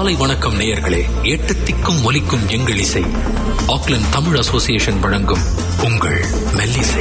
காலை வணக்கம் நேயர்களே எட்டு திக்கும் ஒலிக்கும் எங்கள் இசை ஆக்லாந்து தமிழ் அசோசியேஷன் வழங்கும் உங்கள் மெல்லிசை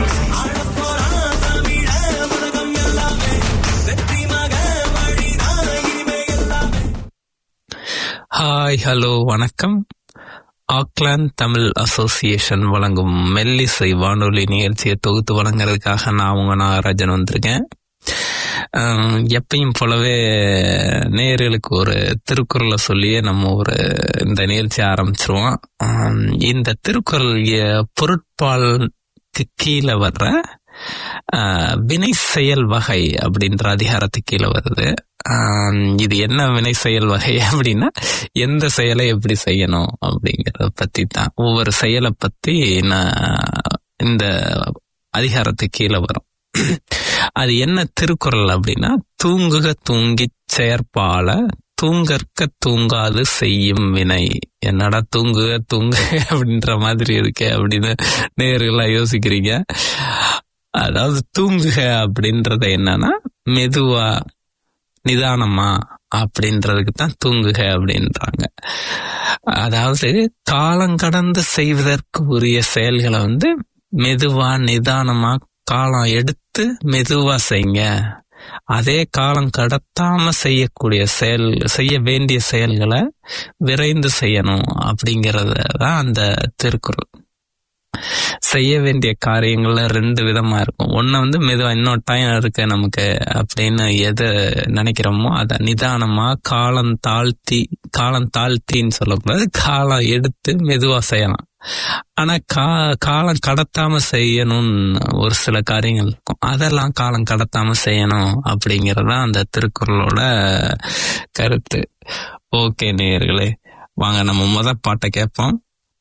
ஹாய் ஹலோ வணக்கம் ஆக்லாந்து தமிழ் அசோசியேஷன் வழங்கும் மெல்லிசை வானொலி நிகழ்ச்சியை தொகுத்து வழங்குறதுக்காக நான் உங்க நாகராஜன் வந்திருக்கேன் அஹ், எப்பயும் போலவே நேயர்களுக்கு ஒரு திருக்குறளை சொல்லியே நம்ம ஒரு இந்த நிகழ்ச்சி ஆரம்பிச்சிருவோம் அஹ், இந்த திருக்குறள் எ- பொருட்பாலுக்கு கீழே வர்ற அஹ், வினை செயல் வகை அப்படின்ற அதிகாரத்துக்கு கீழே வருது ஆம், இது என்ன வினை செயல் வகை அப்படின்னா எந்த செயலை எப்படி செய்யணும் அப்படிங்கறத பத்தி தான் ஒவ்வொரு செயலை பத்தி நான் இந்த அதிகாரத்துக்கு கீழே வரும் அது என்ன திருக்குறள் அப்படின்னா தூங்குக தூங்கிச் செயற்பால தூங்கற்க தூங்காது செய்யும் வினை என்னடா தூங்குக தூங்கு அப்படின்ற மாதிரி இருக்கே அப்படின்னு நேர்களா யோசிக்கிறீங்க அதாவது தூங்குக அப்படின்றது என்னன்னா மெதுவா நிதானமா அப்படின்றதுக்கு தான் தூங்குக அப்படின்றாங்க அதாவது காலம் கடந்து செய்வதற்கு உரிய செயல்களை வந்து மெதுவா நிதானமா காலம் எடுத்து மெதுவா செய்யுங்க அதே காலம் கடத்தாம செய்யக்கூடிய செயல் செய்ய வேண்டிய செயல்களை விரைந்து செய்யணும் அப்படிங்கறத தான் அந்த திருக்குறள் செய்ய வேண்டிய காரியங்கள்ல ரெண்டு விதமா இருக்கும் ஒண்ணு வந்து மெதுவா இன்னும் டைம் இருக்கு நமக்கு அப்படின்னு எதை நினைக்கிறோமோ அதை நிதானமா காலம் தாழ்த்தி காலம் தாழ்த்தின்னு சொல்லக்கூடாது காலம் எடுத்து மெதுவா செய்யலாம் ஆனா கா காலம் கடத்தாம செய்யணும்னு ஒரு சில காரியங்கள் இருக்கும் அதெல்லாம் காலம் கடத்தாம செய்யணும் அப்படிங்கறதுதான் அந்த திருக்குறளோட கருத்து ஓகே நேயர்களே வாங்க நம்ம முத பாட்டை கேட்போம்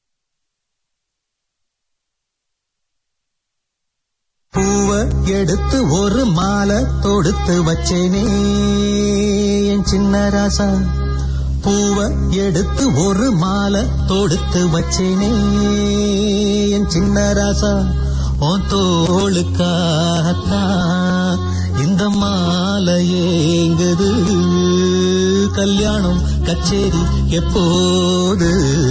பூவ எடுத்து ஒரு மாலை தொடுத்து வச்சேனே என் சின்ன ராசா பூவ எடுத்து ஒரு மாலை தொடுத்து வச்சேனே என் சின்ன ராசா உன் தோளுக்காகத்தான் இந்த மாலை ஏங்குது கல்யாணம் கச்சேரி எப்போது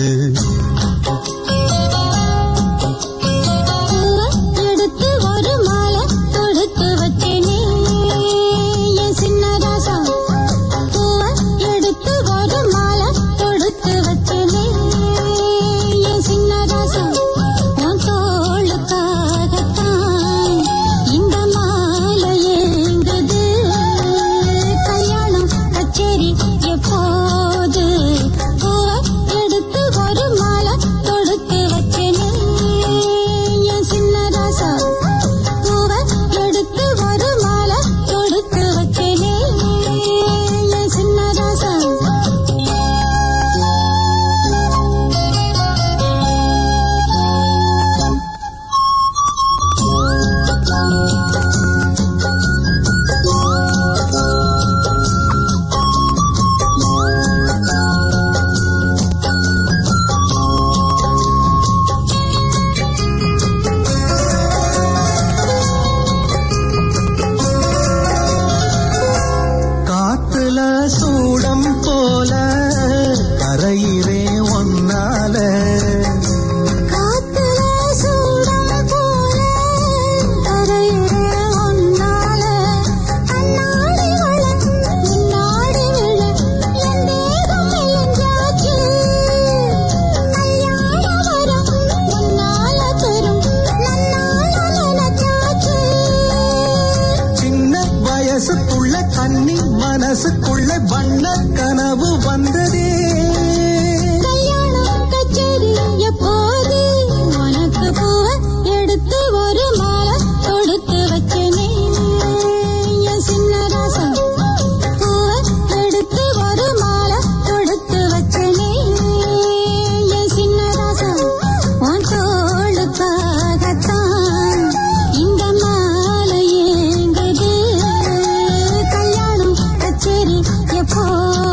பூவை எடுத்து ஒரு மாலை தொடுத்து வச்சேனே என் சின்ன ராசா பூவை எடுத்து ஒரு மாலை தொடுத்து வச்சேனே என் சின்ன ராசா உன் தோளுக்காகத்தான் இந்த மாலை ஏங்குது கல்யாணம் கச்சேரி எப்போது பூவை எடுத்து ஒரு மாலை தொடுத்து வச்சேனே என் சின்ன ராசா பூவை எடுத்து ஒரு மாலை தொடுத்து வச்சேனே என் சின்ன ராசா காத்துல சூடம் போல கரையிறே ஒன்னால காத்துல சூடம் போல கரையிற ஒன்னால கண்ணாடி வள முன்னாடி விழ என் தேகம் மெலிஞ்சாச்சு கல்யாண வரம் முன்னால பெரும் நன்னால நினைச்சாச்சு சின்ன வயசுக்குள்ள கன்னி மனசுக்குள்ள வண்ண கனவு வந்ததே கல்யாணம் கச்சேரி எப்போது உனக்கு பூவ எடுத்து ஒரு மாலை தொடுத்து வச்சேனே என் சின்ன ராசா பூவ எடுத்து ஒரு மாலை தொடுத்து வச்சேனே என் சின்ன ராசா உன் தோளுக்காகத்தான் இந்த மாலை ஏங்குது கல்யாணம் கச்சேரி எப்போது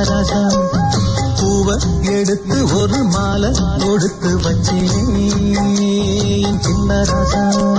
ரசம் பூவ எடுத்து ஒரு மாலை கொடுத்து வச்சேன் சின்ன ரசம்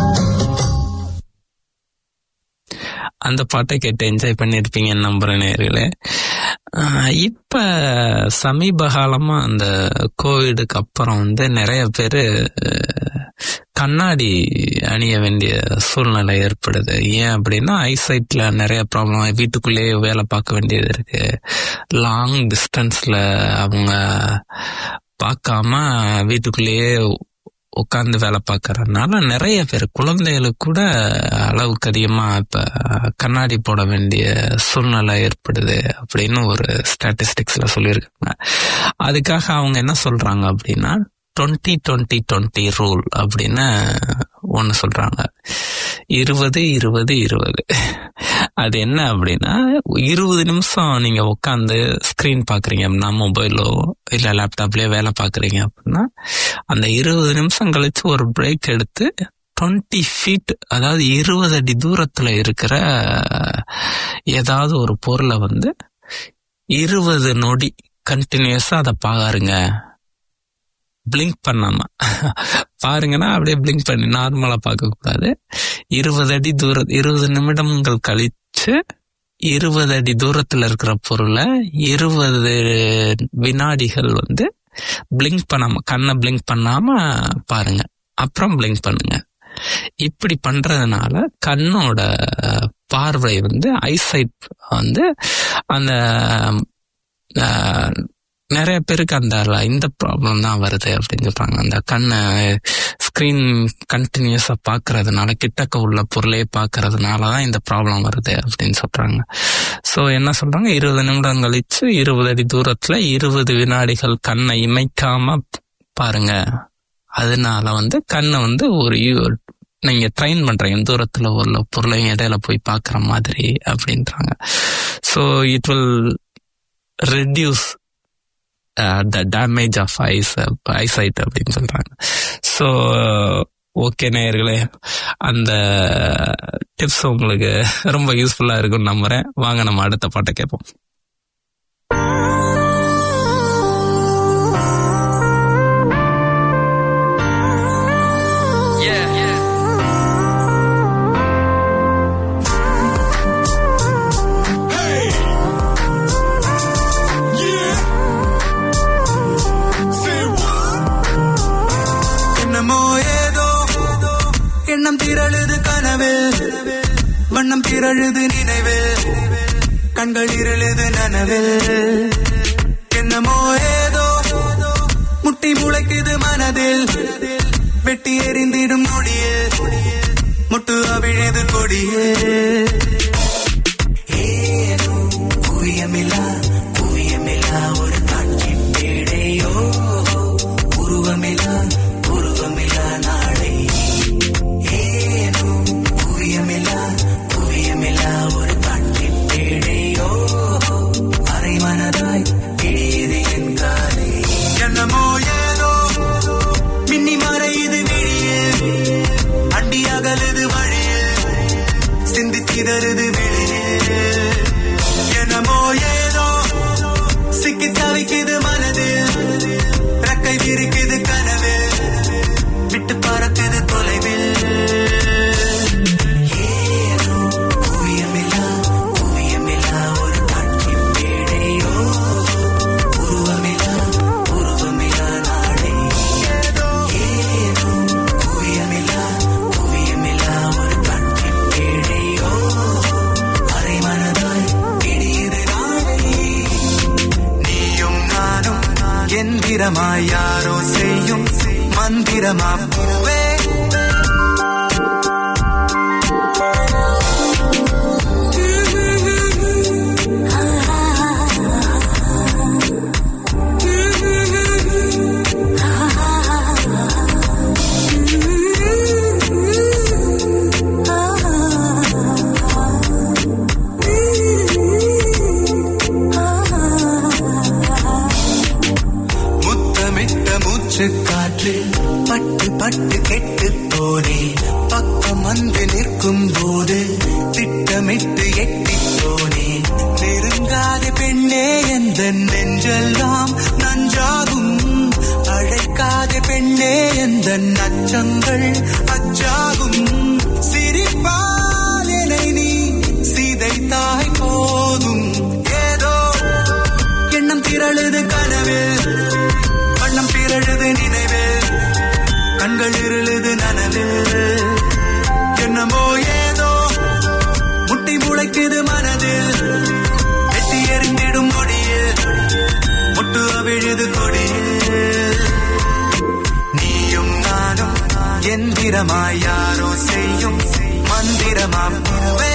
அந்த பாட்டை கேட்டு என்ஜாய் பண்ணியிருப்பீங்கன்னு நம்புறேன் நேர்களே ஆஹ் இப்ப சமீப காலமா அந்த கோவிடுக்கு அப்புறம் வந்து நிறைய பேரு அஹ், கண்ணாடி அணிய வேண்டிய சூழ்நிலை ஏற்படுது ஏன் அப்படின்னா ஐசைட்ல நிறைய ப்ராப்ளம் வீட்டுக்குள்ளேயே வேலை பார்க்க வேண்டியது இருக்கு லாங் டிஸ்டன்ஸ்ல அவங்க பார்க்காம வீட்டுக்குள்ளேயே உட்கார்ந்து வேலை பார்க்கறதுனால நிறைய பேர் குழந்தைகளுக்கு கூட அளவுக்கு அதிகமா இப்ப கண்ணாடி போட வேண்டிய சூழ்நிலை ஏற்படுது அப்படின்னு ஒரு ஸ்டாட்டிஸ்டிக்ஸ்ல சொல்லியிருக்காங்க அதுக்காக அவங்க என்ன சொல்றாங்க அப்படின்னா டுவெண்ட்டி டுவெண்ட்டி டுவெண்ட்டி ரூல் அப்படின்னு ஒன்று சொல்றாங்க இருபது இருபது இருபது அது என்ன அப்படின்னா இருபது நிமிஷம் நீங்க உட்காந்து ஸ்கிரீன் பாக்குறீங்க அப்படின்னா மொபைலோ இல்ல லேப்டாப்லயோ வேலை பாக்குறீங்க அப்படின்னா அந்த இருபது நிமிஷம் கழிச்சு ஒரு பிரேக் எடுத்து டுவெண்ட்டி ஃபீட் அதாவது இருபது அடி தூரத்துல இருக்கிற ஏதாவது ஒரு பொருளை வந்து இருபது நொடி கண்டினியூஸா அதை பாருங்க பிளிங்க் பண்ணாம பாருங்கன்னா அப்படியே பிளிங்க் பண்ணி நார்மலா பார்க்க கூடாது இருபது அடி தூர இருபது நிமிடங்கள் கழிச்சு இருபது அடி தூரத்துல இருக்கிற பொருளை இருபது வினாடிகள் வந்து பிளிங்க் பண்ணாம கண்ணை பிளிங்க் பண்ணாம பாருங்க அப்புறம் பிளிங்க் பண்ணுங்க இப்படி பண்றதுனால கண்ணோட பார்வை வந்து ஐசைட் வந்து அந்த ஆஹ், நிறைய பேருக்கு அந்த இந்த ப்ராப்ளம் தான் வருது அப்படின்னு சொல்றாங்க அந்த கண்ணை ஸ்கிரீன் கண்டினியூஸா பாக்குறதுனால கிட்டக்க உள்ள பொருளே பாக்குறதுனால தான் இந்த ப்ராப்ளம் வருது அப்படின்னு சொல்றாங்க சோ என்ன சொல்றாங்க இருபது நிமிடம் கழிச்சு இருபது அடி தூரத்துல இருபது வினாடிகள் கண்ணை இமைக்காம பாருங்க அதனால வந்து கண்ணை வந்து ஒரு யூ- நீங்க ட்ரைன் பண்றீங்க தூரத்துல உள்ள பொருளையும் இடையில போய் பாக்குற மாதிரி அப்படின்றாங்க so it will reduce the damage of eyes eyesight அப்படின்னு சொல்றாங்க ஸோ ஓகே நேயர்களே அந்த டிப்ஸ் உங்களுக்கு ரொம்ப யூஸ்ஃபுல்லா இருக்கும்னு நம்புறேன் வாங்க நம்ம அடுத்த பாட்டை கேட்போம் என்னமோ ஏதோ எண்ணம் திரழுது கனவு வண்ணம் திரழுது நினைவு கண்கள் இருளுது நனவு என்னமோ ஏதோ முட்டி முளைக்குது மனதில் வெட்டி எறிந்திடும் நொடியில் முட்டு அவிழுது கொடியே ஏனோ குவியமில்லா குவியமில்லா ஒரு காட்சி பேடையோ உருவமில்லா உருவமில்லா நாளை ஏனோ குவியமில்லா குவியமில்லா ஒரு காட்சி பேடையோ அரை மனதாய் பிடியது என் காலை என்னமோ ஏதோ மின்னி மறையுது விழியே அண்டி அகலுது வழியே சிந்தி சிதறுது வெளியே என்னமோ ஏதோ சிக்கி தவிக்குது மனது ரெக்கை விரிக்குது கனவு விட்டு பறக்குது தொலைவில் ஏனோ குவியமில்லா குவியமில்லா ஒரு காட்சி பேடையோ உருவமில்லா உருவமில்லா நாளை ஏனோ குவியமில்லா குவியமில்லா ஒரு காட்சி பேடையோ அரை மனதாய் பிடியுது நாளை நீயும் நானும் எந்திரமாய் யாரோ செய்யும் மந்திரமா பூவே முத்தமிட்ட மூச்சு காற்று பட்டு பட்டு கெட்டு போனே பக்கம் வந்து நிற்கும் போது திட்டமிட்டு எட்டி போனே நெருங்காத பெண் பெண்ணே எந்த நெஞ்செல்லாம் நஞ்சாகும் அழைக்காதே பெண்ணே எந்த நச்சங்கள் அச்சாகும் சிரிப்பால் என்னை நீ சிதைத்தாய் போதும் ஏதோ எண்ணம் திரழுது கனவில் வண்ணம் திரழுது நினைவில் கண்கள் இருளுது நனவில் என்னமோ ஏதோ முட்டி முளைக்குது மனதில் வெட்டி எறிந்திடும் நொடியில் முட்டு அவிழுது கொடியில் நீயும் நானும் எந்திரமாய் யாரோ செய்யும் மந்திரமாம் பூவே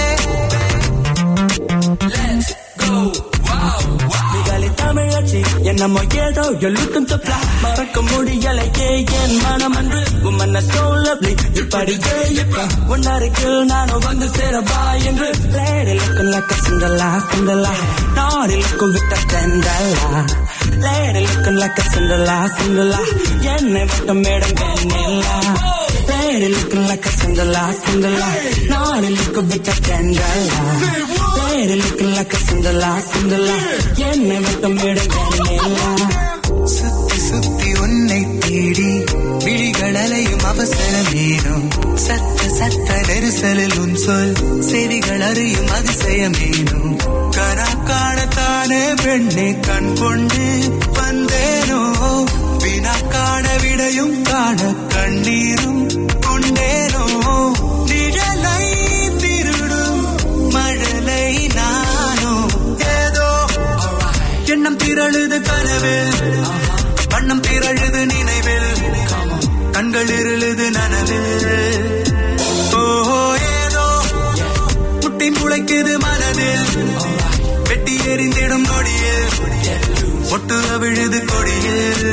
நிகாலி தமிழச்சி என்னமோ ஏதோ you're looking so fly மறக்க முடியலையே என் மனம் அன்று உம்மன்ன so lovely இப்படியே இப்ப உன்னருகில் நானும் வந்து சேரவா என்று lady looking like a Cinderella Cinderella naughty looking with a Cinderella lady looking like a Cinderella Cinderella என்னை விட்ட madam Vennila lady looking like a Cinderella Cinderella naughty looking with a Cinderella lady looking like a Cinderella Cinderella என்னை விட்ட madam வெண்ணிலா சுத்தி சுத்தி உன்னை தேடி விழிகள் அலையும் அவசரமேனும் சத்த சத்த நெரிசலில் உன் சொல் செவிகள் அறியும் அதிசயமேனும் கனா காணத்தானே பெண்ணை கண் கொண்டு வந்தேனோ வினா காண விடையும் காண கண்ணீரும் கொண்டேனோ நிழலை திருடும் மழலை நானோ ஏதோ எண்ணம் திரழுது கனவில் வண்ணம் திரழுது நினைவில் கண்கள் இருளுது நனவில் ஓஹோ ஏதோ முட்டி முளைக்குது மனதில் வெட்டி எறிந்திடும் நொடியில் ஒட்டு அவிழுது கொடியில்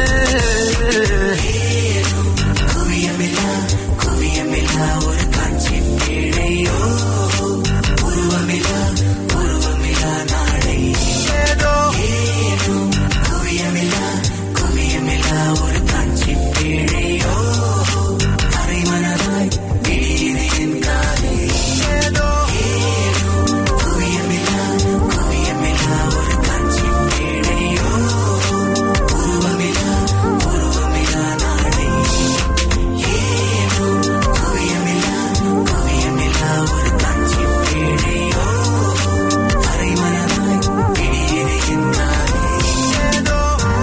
குவியமில்லா குவியமில்லா ஒரு காட்சி பேழையோ உருவமில்லா உருவமில்லா நாளை ஏதோ குவியமில்லா குவியமில்லா ஒரு காட்சி பேழையோ அரை மனதாய் விழியுது என் காதை ஏதோ குவியமில்லா குவியமில்லா ஒரு காட்சி பேழையோ உருவமில்லா உருவமில்லா நாளை ஏதோ குவியமில்லா குவியமில்லா ஒரு காட்சி பேழையோ அரை மனதாய் விழியுது என் காதை ஏதோ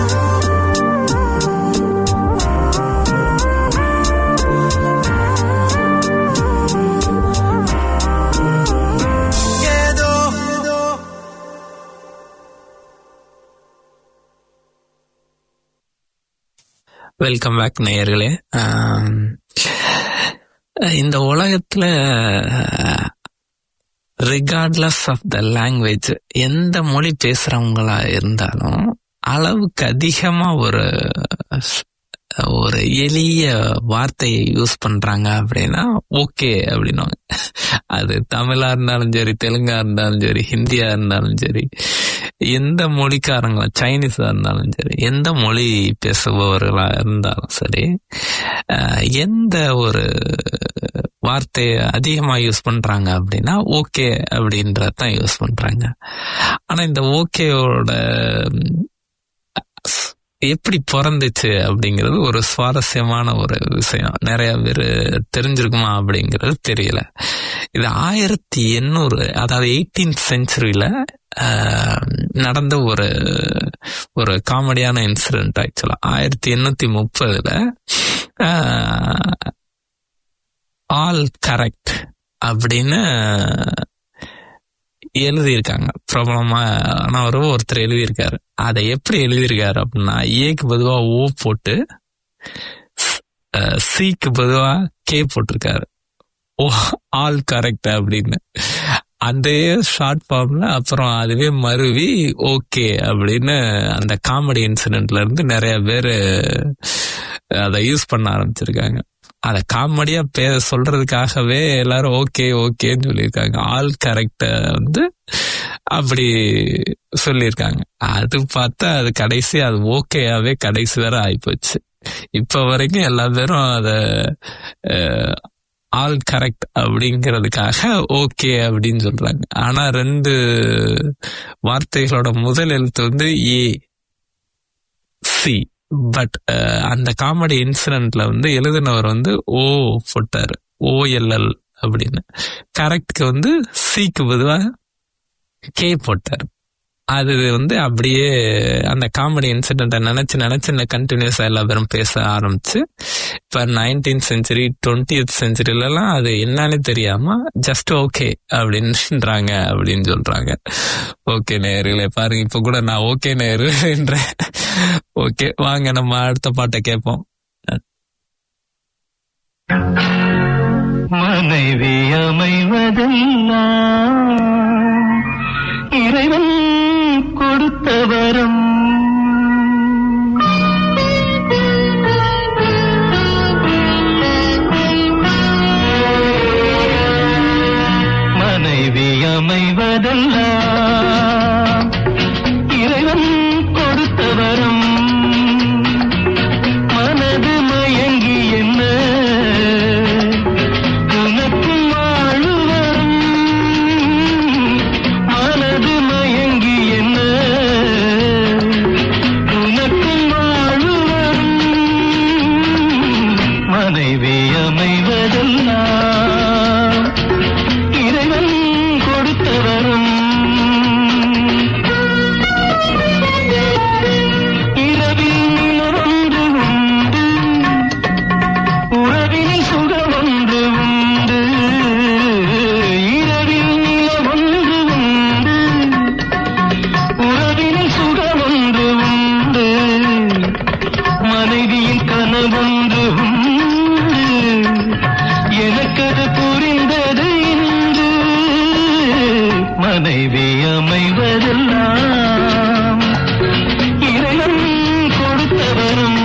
ஏதோ வெல்கம் பேக் நேயர்களே ஆம், இந்த உலகத்துல ரிகார்ட்லெஸ் ஆஃப் த லாங்குவேஜ் எந்த மொழி பேசுறவங்களா இருந்தாலும் அளவுக்கு அதிகமா ஒரு ஒரு எளிய வார்த்தையை யூஸ் பண்றாங்க அப்படின்னா ஓகே அப்படின்னுவாங்க அது தமிழா இருந்தாலும் சரி தெலுங்கா இருந்தாலும் சரி ஹிந்தியா இருந்தாலும் சரி எந்த மொழிக்காரங்களா சைனீஸா இருந்தாலும் சரி எந்த மொழி பேசுபவர்களா இருந்தாலும் சரி அஹ், எந்த ஒரு வார்த்தையை அதிகமா யூஸ் பண்றாங்க அப்படின்னா ஓகே அப்படின்றதான் யூஸ் பண்றாங்க ஆனா இந்த ஓகேவோட எப்படி பிறந்துச்சு அப்படிங்கிறது ஒரு சுவாரஸ்யமான ஒரு விஷயம் நிறைய பேர் தெரிஞ்சிருக்குமா அப்படிங்கிறது தெரியல இது ஆயிரத்தி எண்ணூறு அதாவது எயிட்டீன்த் செஞ்சுரியில நடந்த ஒரு ஒரு காமெடியான இன்சிடென்ட் ஆக்சுவலா ஆயிரத்தி எண்ணூத்தி முப்பதுல ஆல் கரெக்ட் அப்படின்னு எழுதியிருக்காங்க பிரபலமானவர் ஒருத்தர் எழுதியிருக்காரு அதை எப்படி எழுதியிருக்காரு அப்படின்னா ஏக்கு பொதுவா ஓ போட்டு சிக்கு பொதுவா கே போட்டிருக்காரு ஓ ஆல் கரெக்ட் அப்படின்னு அந்த ஷார்ட் ஃபார்ம்ல அப்புறம் அதுவே மருவி ஓகே அப்படின்னு அந்த காமெடி இன்சிடென்ட்ல இருந்து நிறைய பேர் அதை யூஸ் பண்ண ஆரம்பிச்சிருக்காங்க அத காமெடியா பே சொல்றதுக்காகவே எல்லாரும் ஓகே ஓகேன்னு சொல்லியிருக்காங்க ஆல் கரெக்ட வந்து அப்படி சொல்லியிருக்காங்க அது பார்த்தா அது கடைசி அது ஓகேயாவே கடைசி வேற ஆயிப்போச்சு இப்ப வரைக்கும் எல்லா பேரும் அத ஆல் கரெக்ட் அப்படிங்கிறதுக்காக ஓகே அப்படின்னு சொல்றாங்க ஆனா ரெண்டு வார்த்தைகளோட முதல் எழுத்து வந்து ஏ சி பட் அந்த காமெடி இன்சிடென்ட்ல வந்து எழுதினவர் வந்து ஓ போட்டாரு ஓஎல்எல் அப்படின்னு கரெக்ட்க்கு வந்து சிக்கு பொதுவாக கே போட்டார் அது வந்து அப்படியே அந்த காமெடி இன்சிடென்ட்டை நினைச்சு நினைச்சு இந்த கண்டினியூஸா எல்லா பேரும் பேச ஆரம்பிச்சு இப்ப நைன்டீன் செஞ்சுரி டுவெண்ட்டியத் செஞ்சுரிலலாம் அது என்னன்னு தெரியாம ஜஸ்ட் ஓகே அப்படின்றாங்க அப்படின்னு சொல்றாங்க ஓகே நேர்களே பாருங்க இப்ப கூட நான் ஓகே நேரு என்றேன் ஓகே வாங்க நம்ம அடுத்த பாட்டை கேட்போம் மனைவி அமைவதெல்லாம் இறைவன் கொடுத்த வரம் மனைவி அமைவதெல்லாம் இறைவன் கொடுத்த வரம் மனது மயங்கி என்ன உனக்கும் வாழுவரும் மனது மயங்கி என்ன உனக்கும் வாழுவரும் மனைவி அமைவதெல்லாம் இறைவன் கொடுத்தவரும் இரவில் நிலவொன்று உண்டு உறவினில் சுகமொன்று உண்டு இரவில் நிலவொன்று உண்டு உறவினில் சுகமொன்று உண்டு மனைவியின் கனவொன்று உண்டு எனக்கது புரிந்தது இன்று மனைவி அமைவதெல்லாம் இறைவன் கொடுத்தவரும்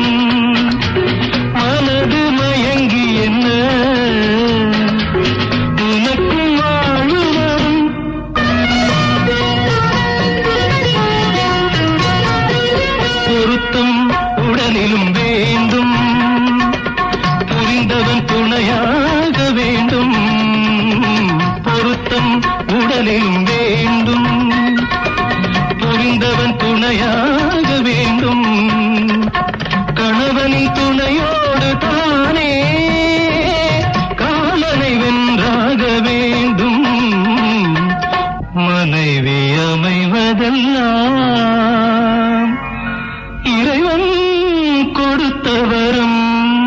மனது மயங்கி என்ன உனக்கும் வாழுவரும் பொருத்தம் உடலிலும் வேண்டும் புரிந்தவன் துணையாக வேண்டும் பொருத்தம் உடலிலும் வேண்டும் புரிந்தவன் துணையாக வேண்டும் கணவனின் துணையோடு தானே காலனை வென்றாக வேண்டும் மனைவி அமைவதெல்லாம் இறைவன் கொடுத்தவரும்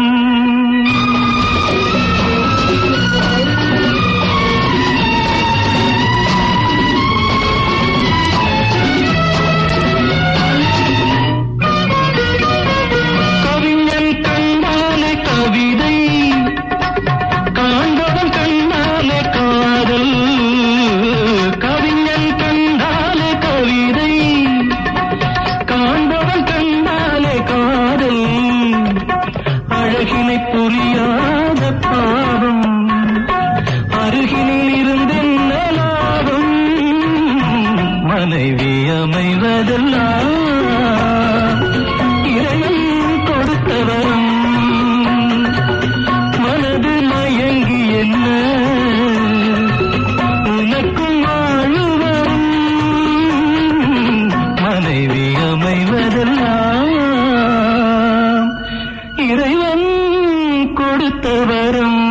கவிஞன் கண்டாலே கவிதை காண்பவன் கண்டாலே காதல் கவிஞன் கண்டாலே கவிதை காண்பவன் கண்டாலே காதல் அழகினை புரியாத பாவம் அருகினில் இருந்தென்ன லாபம் மனைவி அமைவதெல்லாம் இறைவன் கொடுத்தவரும் மனது மயங்கி என்ன உனக்கும் வாழுவரும் மனைவி அமைவதெல்லாம் இறைவன் கொடுத்தவரும்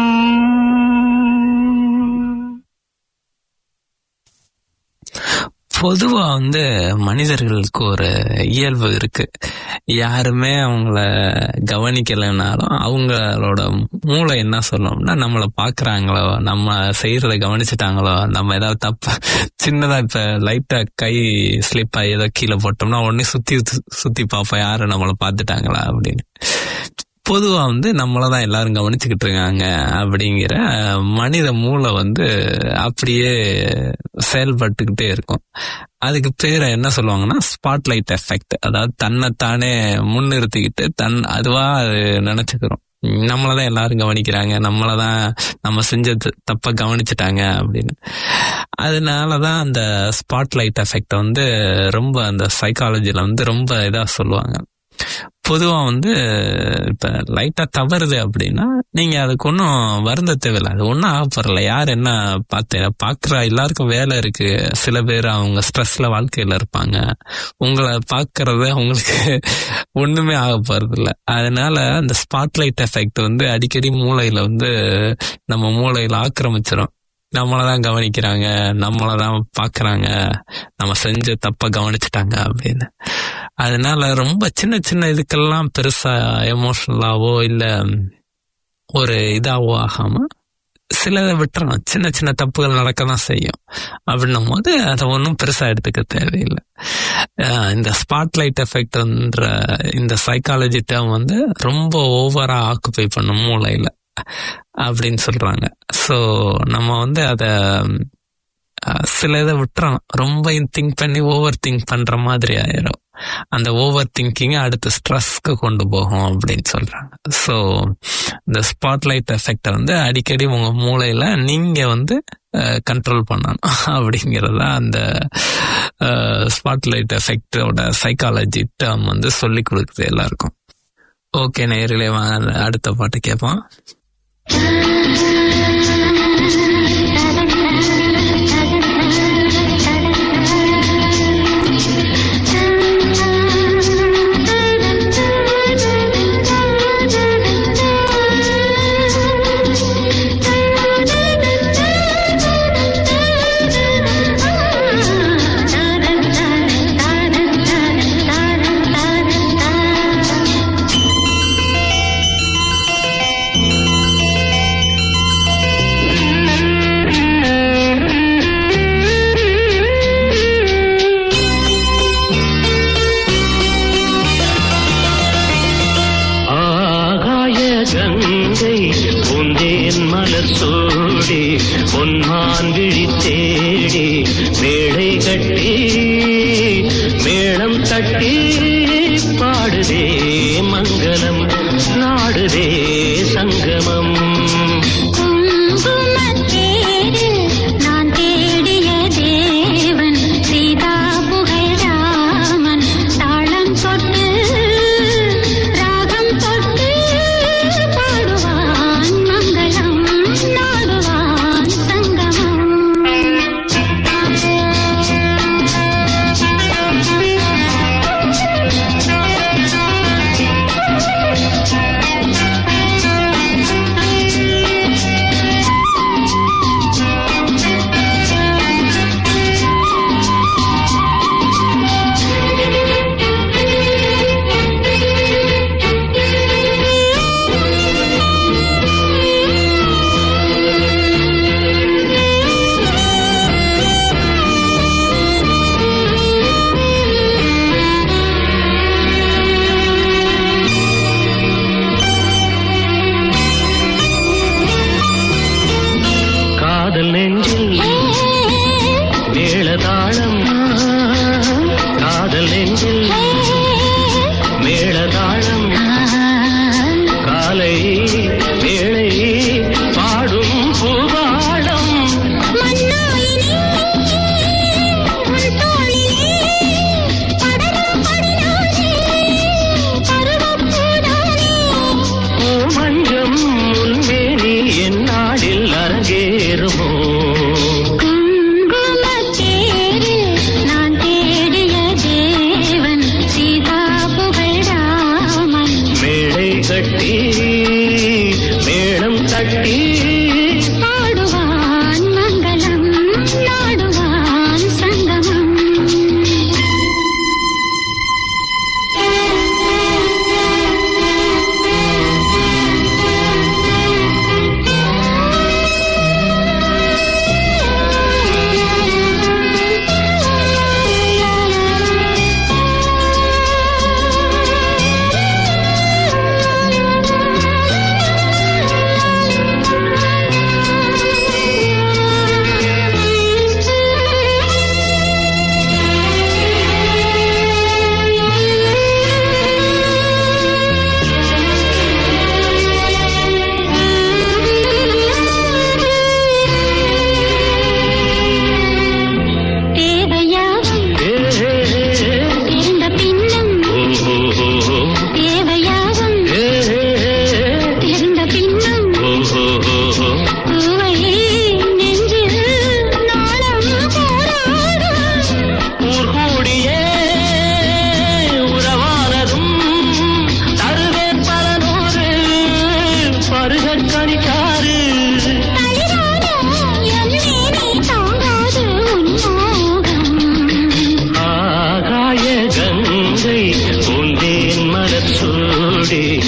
பொதுவா வந்து மனிதர்களுக்கு ஒரு இயல்பு இருக்கு யாருமே அவங்கள கவனிக்கலைனாலும் அவங்களோட மூளை என்ன சொல்லணும்னா நம்மளை பாக்குறாங்களோ நம்ம செய்யறத கவனிச்சுட்டாங்களோ நம்ம ஏதாவது தப்பா சின்னதா இப்ப லைட்டா கை ஸ்லிப் ஆகி ஏதோ கீழே போட்டோம்னா உடனே சுத்தி சுத்தி பார்ப்போம் யாரும் நம்மளை பார்த்துட்டாங்களா அப்படின்னு பொதுவா வந்து நம்மளதான் எல்லாரும் கவனிச்சுக்கிட்டு இருக்காங்க அப்படிங்கிற மனித மூளை வந்து அப்படியே செயல்பட்டுக்கிட்டே இருக்கும் அதுக்கு பேரை என்ன சொல்லுவாங்கன்னா ஸ்பாட்லைட் எஃபெக்ட் அதாவது தன்னைத்தானே முன்னிறுத்திக்கிட்டு தன் அதுவா அது நினைச்சுக்கிறோம் நம்மளதான் எல்லாரும் கவனிக்கிறாங்க நம்மளதான் நம்ம செஞ்ச த- தப்ப கவனிச்சுட்டாங்க அப்படின்னு அதனாலதான் அந்த ஸ்பாட்லைட் எஃபெக்ட் வந்து ரொம்ப அந்த சைக்காலஜில வந்து ரொம்ப இதா சொல்லுவாங்க பொதுவா வந்து இப்ப லைட்டா தவறுது அப்படின்னா நீங்க அதுக்கு ஒன்றும் வருந்த தேவையில்லை அது ஒன்றும் ஆகப்படல யார் என்ன பார்த்து பார்க்குற எல்லாருக்கும் வேலை இருக்கு சில பேர் அவங்க ஸ்ட்ரெஸ்ல வாழ்க்கையில இருப்பாங்க உங்களை பார்க்கறது அவங்களுக்கு ஒண்ணுமே ஆக போறது இல்ல அதனால அந்த ஸ்பாட்லைட் எஃபெக்ட் வந்து அடிக்கடி மூளையில வந்து நம்ம மூளையில ஆக்கிரமிச்சிடும் நம்மளதான் கவனிக்கிறாங்க நம்மளதான் பாக்குறாங்க நம்ம செஞ்ச தப்ப கவனிச்சுட்டாங்க அப்படின்னு அதனால ரொம்ப சின்ன சின்ன இதுக்கெல்லாம் பெருசா எமோஷனலாவோ இல்ல ஒரு இதாவோ ஆகாம சிலதை விட்டுறணும் சின்ன சின்ன தப்புகள் நடக்க தான் செய்யும் அப்படின்னும் போது அதை ஒன்றும் பெருசா எடுத்துக்க தேவையில்லை அஹ் இந்த ஸ்பாட்லைட் எஃபெக்ட்ன்ற இந்த சைக்காலஜி டேர்ம் வந்து ரொம்ப ஓவரா ஆக்குபை பண்ணும் மூளையில அப்படின்னு சொல்றாங்க ஸோ நம்ம வந்து அதை சில இதை விட்டுறணும் ரொம்ப திங்க் பண்ணி ஓவர் திங்க் பண்ற மாதிரி ஆயிரும் அந்த ஓவர் திங்கிங் அடுத்து ஸ்ட்ரெஸ்க்கு கொண்டு போகும் அப்படின்னு சொல்றாங்க ஸோ இந்த ஸ்பாட்லைட் எஃபெக்டை வந்து அடிக்கடி உங்க மூளையில நீங்க வந்து கண்ட்ரோல் பண்ணணும் அப்படிங்கிறத அந்த ஸ்பாட்லைட் எஃபெக்டோட சைக்காலஜி டேர்ம் வந்து சொல்லி கொடுக்குது எல்லாருக்கும் ஓகே நேரிலே வாங்க அடுத்த பாட்டு கேட்போம் ஆகாய கங்கை பூந்தேன் மலர் சூடி பொன்மான் விழி தேடி மேடை கட்டி மேளம் தட்டி பாடுதே மங்களம் நாடுதே சங்கமம் குங்குமத்தேரு நான் தேடிய தேவன் சீதா புகழ் ராமன் தாளம் தொட்டு ராகம் தொட்டு பாடுவான் மங்களம் நாடுவான் காதல் நெஞ்சில் மேளதாளம் காதல் நெஞ்சில் மேளதாளம் காலை வேளை பாடும் பூவாளம் மஞ்சம் முன்மேனி என் நாடில் அரங்கேறுமோ குங்குமத்தேரு நான் தேடிய தேவன்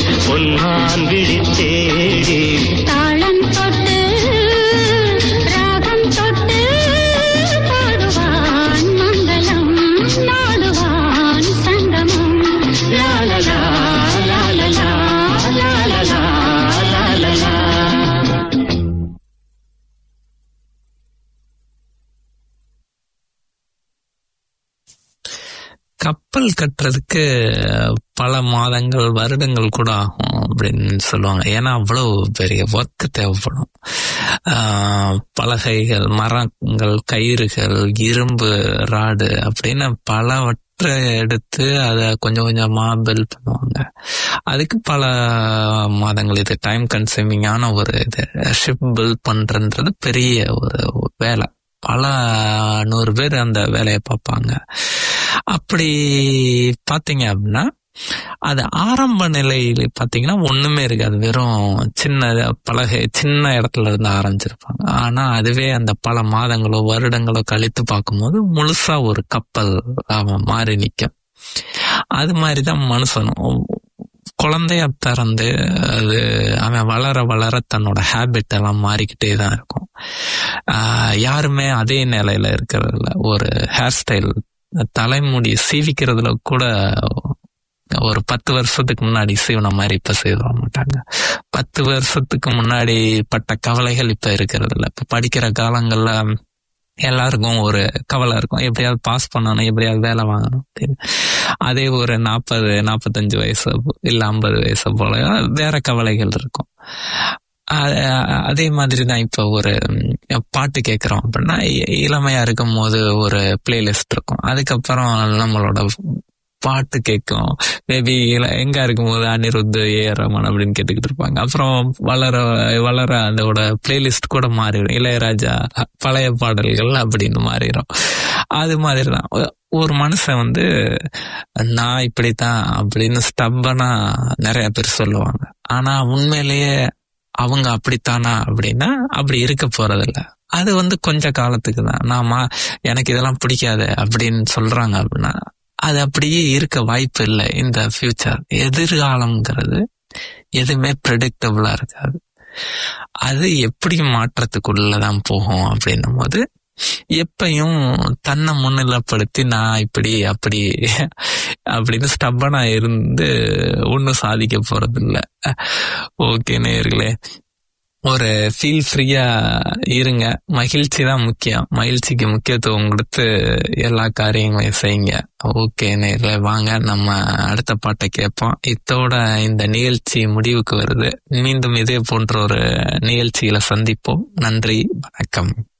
பொன்னான் விழி தேடி தாளம் தொட்டு ராகம் தொட்டு பாடுவான் மங்களம் நாடுவான் சங்கமம் லாலலா லாலலா லாலலா லாலலா கப்பல் கட்டுறதுக்கு பல மாதங்கள் வருடங்கள் கூட ஆகும் அப்படின்னு சொல்லுவாங்க ஏன்னா அவ்வளவு பெரிய ஒர்க் தேவைப்படும் ஆஹ் பலகைகள் மரங்கள் கயிறுகள் இரும்பு ராடு அப்படின்னு பலவற்றை எடுத்து அதை கொஞ்சம் கொஞ்சமா பில்ட் பண்ணுவாங்க அதுக்கு பல மாதங்கள் இது டைம் கன்சூமிங்கான ஒரு இது ஷிப் பில்ட் பண்றன்றது பெரிய ஒரு வேலை பல நூறு பேர் அந்த வேலையை பார்ப்பாங்க அப்படி பார்த்தீங்க அப்படின்னா அது ஆரம்ப நிலையில பார்த்தீங்கன்னா ஒண்ணுமே இருக்காது வெறும் சின்ன பலகை சின்ன இடத்துல இருந்து ஆரம்பிச்சிருப்பாங்க ஆனா அதுவே அந்த பல மாதங்களோ வருடங்களோ கழித்து பார்க்கும்போது முழுசா ஒரு கப்பல் அவன் மாறி நிற்கும் அது மாதிரிதான் மனுஷனும் குழந்தைய பிறந்து அது அவன் வளர வளர தன்னோட ஹேபிட் எல்லாம் மாறிக்கிட்டே தான் இருக்கும் ஆஹ் யாருமே அதே நிலையில இருக்கிறது இல்ல ஒரு ஹேர் ஸ்டைல் தலைமுடி சீவிக்கிறதுல கூட ஒரு பத்து வருஷத்துக்கு முன்னாடி சீவன மாதிரி இப்ப செய்ய மாட்டாங்க பத்து வருஷத்துக்கு முன்னாடி பட்ட கவலைகள் இப்ப இருக்கிறது இல்ல இப்ப படிக்கிற காலங்கள்ல எல்லாருக்கும் ஒரு கவலை இருக்கும் எப்படியாவது பாஸ் பண்ணணும் எப்படியாவது வேலை வாங்கணும் அப்படின்னு அதே ஒரு நாற்பது நாற்பத்தஞ்சு வயசு இல்ல ஐம்பது வயசு போல வேற கவலைகள் இருக்கும் அ- அதே மாதிரி தான் இப்போ ஒரு ம், பாட்டு கேட்குறோம் அப்படின்னா இ- இளமையா இருக்கும் போது ஒரு பிளேலிஸ்ட் இருக்கும் அதுக்கப்புறம் நம்மளோட பாட்டு கேட்கும் மேபி எங்க இருக்கும்போது அனிருத் ஏ ஆர் ரமன் அப்படின்னு கேட்டுக்கிட்டு இருப்பாங்க அப்புறம் வளர வளர அதோட பிளேலிஸ்ட் கூட மாறிடும் இளையராஜா பழைய பாடல்கள் அப்படின்னு மாறிடும் அது மாதிரி தான் ஒரு மனுஷன் வந்து நான் இப்படித்தான் அப்படின்னு ஸ்டப்பனா நிறைய பேர் சொல்லுவாங்க ஆனா உண்மையிலேயே அவங்க அப்படித்தானா அப்படின்னா அப்படி இருக்க போறதில்ல அது வந்து கொஞ்ச காலத்துக்கு தான் நாம எனக்கு இதெல்லாம் பிடிக்காது அப்படின்னு சொல்றாங்க அப்படின்னா அது அப்படியே இருக்க வாய்ப்பு இல்லை இந்த ஃபியூச்சர் எதிர்காலம்ங்கிறது எதுவுமே ப்ரெடிக்டபிளா இருக்காது அது எப்படி மாற்றத்துக்குள்ளதான் போகும் அப்படின்னும் போது எப்பயும் தன்னை முன்னிலைப்படுத்தி நான் இப்படி அப்படி அப்படின்னு ஸ்டப்பனா இருந்து ஒன்றும் சாதிக்க போறது இல்ல ஓகே நேயர்களே ஒரு ஃபீல் ஃப்ரீயா இருங்க மகிழ்ச்சி தான் முக்கியம் மகிழ்ச்சிக்கு முக்கியத்துவம் கொடுத்து எல்லா காரியங்களையும் செய்யுங்க ஓகே நேர்ல வாங்க நம்ம அடுத்த பாட்டை கேட்போம் இத்தோட இந்த நிகழ்ச்சி முடிவுக்கு வருது மீண்டும் இதே போன்ற ஒரு நிகழ்ச்சியில சந்திப்போம் நன்றி வணக்கம்